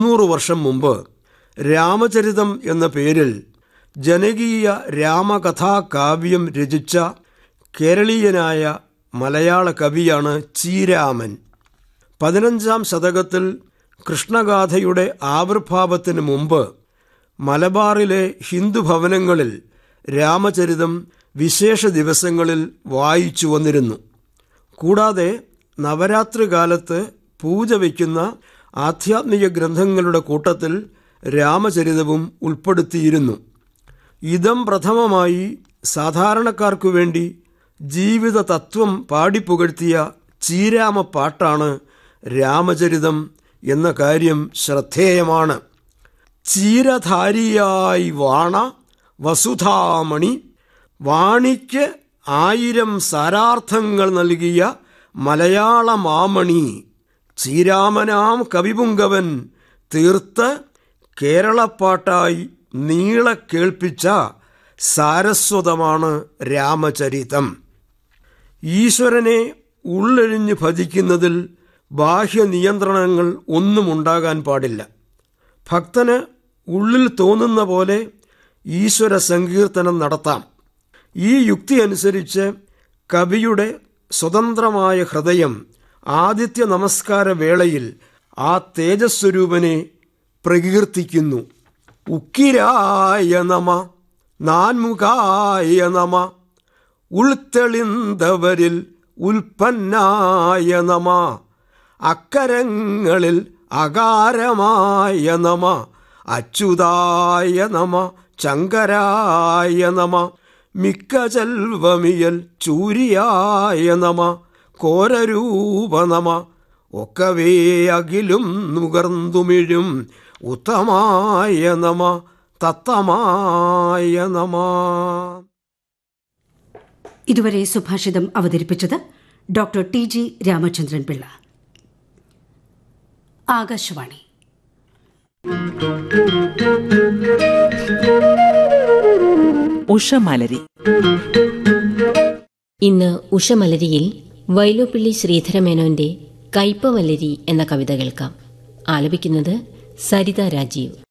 നൂറു വർഷം മുമ്പ് രാമചരിതം എന്ന പേരിൽ ജനകീയ രാമകഥാകാവ്യം രചിച്ച കേരളീയനായ മലയാള കവിയാണ് ചീരാമൻ പതിനഞ്ചാം ശതകത്തിൽ കൃഷ്ണഗാഥയുടെ ആവിർഭാവത്തിന് മുമ്പ് മലബാറിലെ ഹിന്ദു ഭവനങ്ങളിൽ രാമചരിതം വിശേഷ ദിവസങ്ങളിൽ വായിച്ചു വന്നിരുന്നു കൂടാതെ നവരാത്രി കാലത്ത് പൂജ വയ്ക്കുന്ന ആധ്യാത്മിക ഗ്രന്ഥങ്ങളുടെ കൂട്ടത്തിൽ രാമചരിതവും ഉൾപ്പെടുത്തിയിരുന്നു ഇതം പ്രഥമമായി സാധാരണക്കാർക്കു വേണ്ടി ജീവിത തത്വം പാടിപ്പുകഴ്ത്തിയ ചീരാമ പാട്ടാണ് രാമചരിതം എന്ന കാര്യം ശ്രദ്ധേയമാണ് ചീരധാരിയായി വാണ വസുധാമണി വാണിക്ക് ആയിരം സാരാർത്ഥങ്ങൾ നൽകിയ മലയാള മാമണി ചീരാമനാം കവിപുങ്കവൻ തീർത്ത് കേരളപ്പാട്ടായി നീളെ കേൾപ്പിച്ച സാരസ്വതമാണ് രാമചരിതം ഈശ്വരനെ ഉള്ളെഴിഞ്ഞ് ഭജിക്കുന്നതിൽ ബാഹ്യ നിയന്ത്രണങ്ങൾ ഒന്നും ഉണ്ടാകാൻ പാടില്ല ഭക്തന് ഉള്ളിൽ തോന്നുന്ന പോലെ ഈശ്വര സങ്കീർത്തനം നടത്താം ഈ യുക്തി അനുസരിച്ച് കവിയുടെ സ്വതന്ത്രമായ ഹൃദയം ആദിത്യ നമസ്കാര വേളയിൽ ആ തേജസ്വരൂപനെ പ്രകീർത്തിക്കുന്നു ഉക്കിരായ നമ നാൻമുഖായ നമ ഉൾത്തെളിന്തവരിൽ ഉൽപ്പന്നായ നമ അക്കരങ്ങളിൽ അകാരമായ നമ അച്യുതായ നമ ചങ്കരായ നമ മിക്ക ചെൽവമിയൽ ചൂരിയായ നമ കോരരൂപ നമ ഒക്കവേ അകിലും നുകർന്നുമിഴും ഉത്തമായ നമ തത്തമായ നമ ഇതുവരെ സുഭാഷിതം അവതരിപ്പിച്ചത് doctor T G Ramachandran Pillai Akashvani Ushamalari ഇന്ന് ഉഷമലരിയിൽ വൈലോപ്പിള്ളി ശ്രീധരമേനോന്റെ കയ്പവല്ലരി എന്ന കവിത കേൾക്കാം ആലപിക്കുന്നത് സരിത രാജീവ്